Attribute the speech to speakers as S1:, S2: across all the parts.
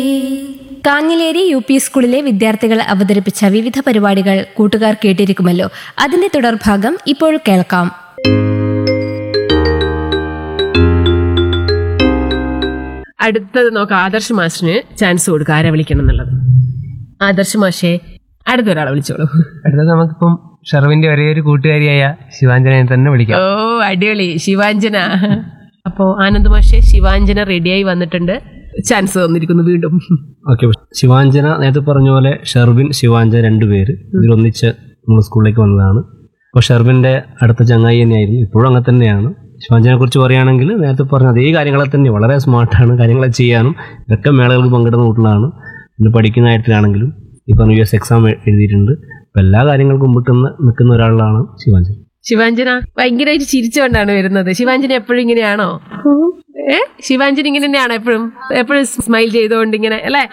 S1: Kanhileri U P സ്കൂളിലെ വിദ്യാർത്ഥികൾ അവതരിപ്പിച്ച വിവിധ പരിപാടികൾ കൂട്ടുകാർ കേട്ടിരിക്കുമല്ലോ അതിന്റെ തുടർഭാഗം ഇപ്പോൾ കേൾക്കാം
S2: അടുത്തത് നോക്കാം ആദർശ് മാഷിന് ചാൻസ് കൊടുക്കുക ആരെ വിളിക്കണം എന്നുള്ളത് ആദർശ് മാഷേ അടുത്തൊരാളെ വിളിച്ചോളൂ
S3: അടുത്തത് നമുക്കിപ്പം ഷെർവിന്റെ ഒരേ ഒരു കൂട്ടുകാരിയായ ശിവാഞ്ജനെ തന്നെ
S2: ഓ
S3: വിളിക്കാം
S2: അടിപൊളി ശിവാഞ്ജന അപ്പോ ആനന്ദ് മാഷെ ശിവാഞ്ജന റെഡിയായി വന്നിട്ടുണ്ട് ചാൻസ് തന്നിരിക്കുന്നു വീണ്ടും
S4: ഓക്കെ ശിവാഞ്ജന നേരത്തെ പറഞ്ഞ പോലെ ഷെർവിൻ ശിവാഞ്ജന രണ്ടുപേര് ഇതിലൊന്നിച്ച് നമ്മൾ സ്കൂളിലേക്ക് വന്നതാണ് അപ്പോൾ ഷെർവിൻ്റെ അടുത്ത ചങ്ങായി തന്നെയായിരുന്നു ഇപ്പോഴും അങ്ങനെ തന്നെയാണ് ശിവാഞ്ജനെ കുറിച്ച് പറയുകയാണെങ്കിൽ നേരത്തെ പറഞ്ഞ അതേ കാര്യങ്ങളെ തന്നെ വളരെ സ്മാർട്ടാണ് കാര്യങ്ങൾ ചെയ്യാനും ഇതൊക്കെ മേളകൾക്ക് പങ്കെടുക്കുന്ന കൂട്ടിലാണ് പിന്നെ പഠിക്കുന്ന കാര്യത്തിലാണെങ്കിലും ഈ പറഞ്ഞ യു എസ് എക്സാം എഴുതിയിട്ടുണ്ട് അപ്പോൾ എല്ലാ കാര്യങ്ങൾക്കും മുമ്പിട്ട് നിൽക്കുന്ന ഒരാളാണ് ശിവാഞ്ജന
S2: ശിവാഞ്ജന ഭയങ്കരമായിട്ട് ചിരിച്ചുകൊണ്ടാണ് വരുന്നത് ശിവാഞ്ജന എപ്പോഴും ഇങ്ങനെയാണോ ഏ ശിവാഞ്ജന ഇങ്ങനെ തന്നെയാണോ എപ്പോഴും എപ്പോഴും സ്മൈൽ ചെയ്തുകൊണ്ട് ഇങ്ങനെ അല്ലേ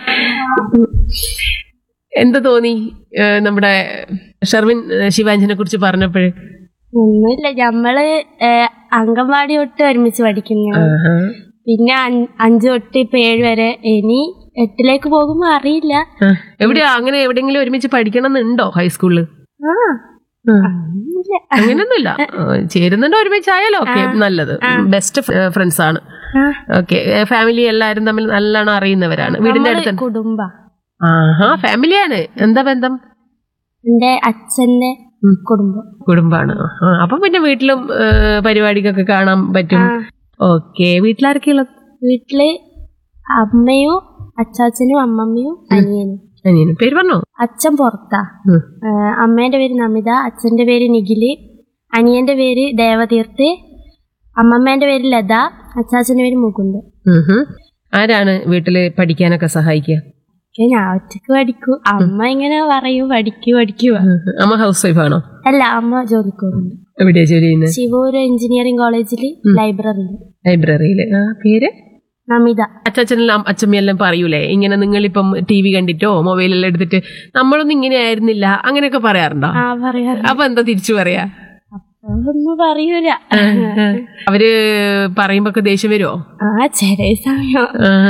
S2: എന്ത് തോന്നി ഏ, നമ്മുടെ ഷർവിൻ ഏ, ശിവാഞ്ജനെ കുറിച്ച് പറഞ്ഞപ്പോഴേ
S5: ഒന്നുമില്ല നമ്മള് ഏഹ്, അംഗൻവാടി തൊട്ട് ഒരുമിച്ച് പഠിക്കുന്നു പിന്നെ അൻ- അഞ്ച് തൊട്ട് ഇപ്പൊ ഏഴ് വരെ ഇനി എട്ടിലേക്ക് പോകുമ്പോ അറിയില്ല
S2: ആ, എവിടെയാ അങ്ങനെ എവിടെയെങ്കിലും ഒരുമിച്ച് പഠിക്കണം എന്നുണ്ടോ ഹൈസ്കൂളിൽ
S5: ആ ഒന്നുമില്ല.
S2: അങ്ങനെയൊന്നുമില്ല ആ, ചേരുന്നുണ്ട് ഒരുമിച്ചായാലോ ഓക്കെ നല്ലത് ബെസ്റ്റ് ഫ്രണ്ട്സ് ആണ്
S5: ആ.
S2: ഓക്കെ ഫാമിലി എല്ലാരും തമ്മിൽ നല്ലോണം അറിയുന്നവരാണ് വീടിന്റെ
S5: നമ്മള്
S2: അടുത്ത്
S5: കുടുംബ
S2: ആഹാ ഫാമിലിയാണ് എന്താ ബന്ധം
S5: എന്റെ അച്ഛന്റെ കുടുംബം
S2: കുടുംബാണ് ആ, അപ്പൊ പിന്നെ വീട്ടിലും ഏ, പരിപാടിക്കൊക്കെ കാണാൻ പറ്റും
S5: ആ.
S2: ഓക്കെ വീട്ടിലാരൊക്കെയുള്ളത്
S5: വീട്ടില് അമ്മയും അച്ചാച്ചനും അമ്മമ്മയും അനിയനും
S2: അനിയന് പേര് പറഞ്ഞോ
S5: അച്ഛൻ പുറത്താ
S2: ഉം.
S5: ഏഹ്, അമ്മേന്റെ പേര് നമിത അച്ഛന്റെ പേര് നിഖില് അനിയന്റെ പേര് ദേവതീർത്ത് അമ്മമ്മേന്റെ പേര് ലത അച്ചാച്ചന്റെ പേര് മുകുന്ദ്
S2: ഉം ഹും. ആരാണ് വീട്ടില് പഠിക്കാനൊക്കെ സഹായിക്കുക
S5: ഒക്കെ ഞാൻ ഒറ്റക്ക് പഠിക്കൂ അമ്മ ഇങ്ങനെ പറയൂ പഠിക്കൂ പഠിക്കൂ
S2: ഉം ഹും. അമ്മ ഹൗസ് വൈഫ് ആണോ
S5: അല്ല അമ്മ ജോലിക്ക് പോകുന്നുണ്ട്
S2: എവിടെയാ ജോലി ചെയ്യുന്നത്
S5: ശിവൂര് എഞ്ചിനീയറിംഗ് കോളേജിൽ ലൈബ്രറിയിൽ
S2: ലൈബ്രറിയില് ആ പേര്
S5: നമിത
S2: അച്ചാച്ചനെല്ലാം അച്ചമ്മയെല്ലാം പറയൂലേ ഇങ്ങനെ നിങ്ങളിപ്പം ടി വി കണ്ടിട്ടോ മൊബൈലെല്ലാം എടുത്തിട്ട് നമ്മളൊന്നും ഇങ്ങനെ ആയിരുന്നില്ല അങ്ങനെയൊക്കെ പറയാറുണ്ടോ
S5: ആ പറയാ
S2: അപ്പൊ എന്താ തിരിച്ചു പറയാ
S5: ഒന്നും പറയൂല
S2: അവര് പറയുമ്പോ ദേഷ്യം വരുമോ
S5: ആ ചെറിയ സമയം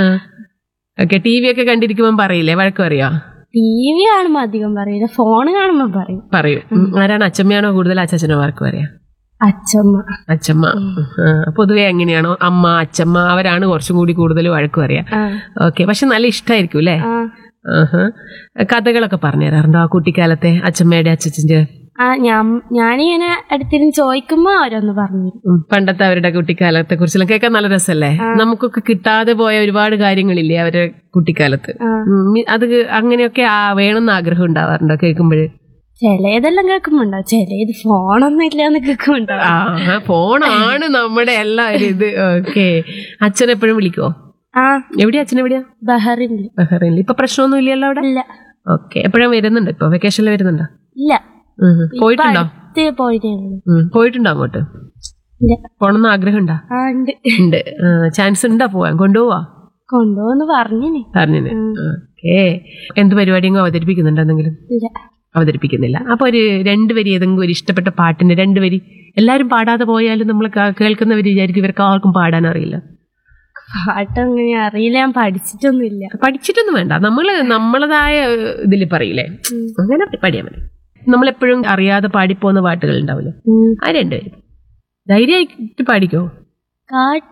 S2: ഓക്കെ ടി വി ഒക്കെ കണ്ടിരിക്കുമ്പോ പറയില്ലേ വഴക്ക് പറയാ
S5: ടി വി കാണുമ്പോ അധികം പറയൂല ഫോൺ കാണുമ്പോ പറയും
S2: പറയും ഉം. ആരാണ് അച്ചമ്മയാണോ കൂടുതൽ അച്ചാച്ചനോ വഴക്ക് പറയാ
S5: അച്ഛമ്മ
S2: അച്ചമ്മ ആ, പൊതുവെ എങ്ങനെയാണോ അമ്മ അച്ചമ്മ അവരാണ് കുറച്ചും കൂടി കൂടുതൽ വഴക്ക് പറയാ
S5: ആ
S2: ഓക്കെ പക്ഷെ നല്ല ഇഷ്ടമായിരിക്കും അല്ലേ
S5: ആ
S2: ആഹാ. കഥകളൊക്കെ പറഞ്ഞു തരാറുണ്ടോ ആ കുട്ടിക്കാലത്തെ അച്ചമ്മയുടെ അച്ചച്ചന്റെ
S5: ആ ഞാൻ ഞാനിങ്ങനെ അടുത്തിരുന്ന് ചോദിക്കുമ്പോ അവരൊന്ന് പറഞ്ഞു തരും.
S2: ഉം, പണ്ടത്തെ അവരുടെ കുട്ടിക്കാലത്തെ കുറിച്ചെല്ലാം കേൾക്കാൻ നല്ല രസമല്ലേ നമുക്കൊക്കെ കിട്ടാതെ പോയ ഒരുപാട് കാര്യങ്ങളില്ലേ അവരുടെ കുട്ടിക്കാലത്ത്
S5: ആ.
S2: ഉം, അത് അങ്ങനെയൊക്കെ ആ വേണമെന്ന് ആഗ്രഹം ഉണ്ടാവാറുണ്ടോ കേൾക്കുമ്പോഴ്
S5: ചിലതെല്ലാം കേൾക്കുമ്പോണ്ടാവും ചിലത് ഫോണൊന്നും ഇല്ലാന്ന് കേൾക്കുമ്പോണ്ടാവും
S2: ആ ഫോണാണ് നമ്മുടെ എല്ലാ ഒരു ഇത് ഓക്കെ അച്ഛൻ എപ്പോഴും വിളിക്കുവോ
S5: ആ
S2: എവിടെയാ അച്ഛൻ എവിടെയാ
S5: ബഹറിനില്
S2: ബഹ്റൈനിൽ ഇപ്പൊ പ്രശ്നമൊന്നും ഇല്ലല്ലോ അവിടെ
S5: ഇല്ല
S2: ഓക്കെ എപ്പോഴും വരുന്നുണ്ട് ഇപ്പൊ വെക്കേഷനിൽ വരുന്നുണ്ടോ
S5: ഇല്ല
S2: ഉം, ഉം. പോയിട്ടുണ്ടോ
S5: അടുത്ത് പോയിട്ടേ ഉള്ളൂ
S2: ഉം, പോയിട്ടുണ്ടോ അങ്ങോട്ട്
S5: ഇല്ല
S2: പോണെന്ന് ആഗ്രഹം ഉണ്ടോ
S5: ആ ഉണ്ട്
S2: ഉണ്ട് ചാൻസ് ഉണ്ടോ പോവാൻ കൊണ്ടുപോവാ
S5: കൊണ്ടുപോന്ന് പറഞ്ഞിനി
S2: പറഞ്ഞിന് ഓക്കെ എന്ത് പരിപാടിയെങ്കിലും അവതരിപ്പിക്കുന്നുണ്ടോ എന്തെങ്കിലും
S5: ഇല്ല
S2: അവതരിപ്പിക്കുന്നില്ല അപ്പൊ ഒരു രണ്ട് വരി ഏതെങ്കിലും ഒരു ഇഷ്ടപ്പെട്ട പാട്ടിന്റെ രണ്ട് വരി എല്ലാരും പാടാതെ പോയാലും നമ്മൾ കേൾക്കുന്നവർ വിചാരിക്കും ഇവർക്ക് ആർക്കും പാടാൻ അറിയില്ല
S5: പാട്ട് അങ്ങനെ അറിയില്ല ഞാൻ പഠിച്ചിട്ടൊന്നുമില്ല
S2: പഠിച്ചിട്ടൊന്നും വേണ്ട നമ്മള് നമ്മളതായ ഇതിൽ പറയില്ലേ അങ്ങനെ പാടിയാൽ മതി നമ്മളെപ്പോഴും അറിയാതെ പാടിപ്പോകുന്ന പാട്ടുകൾ ഉണ്ടാവില്ലേ
S5: ഉം.
S2: ആ രണ്ട് വരി ധൈര്യമായിട്ട് പാടിക്കോ
S5: കാട്ട്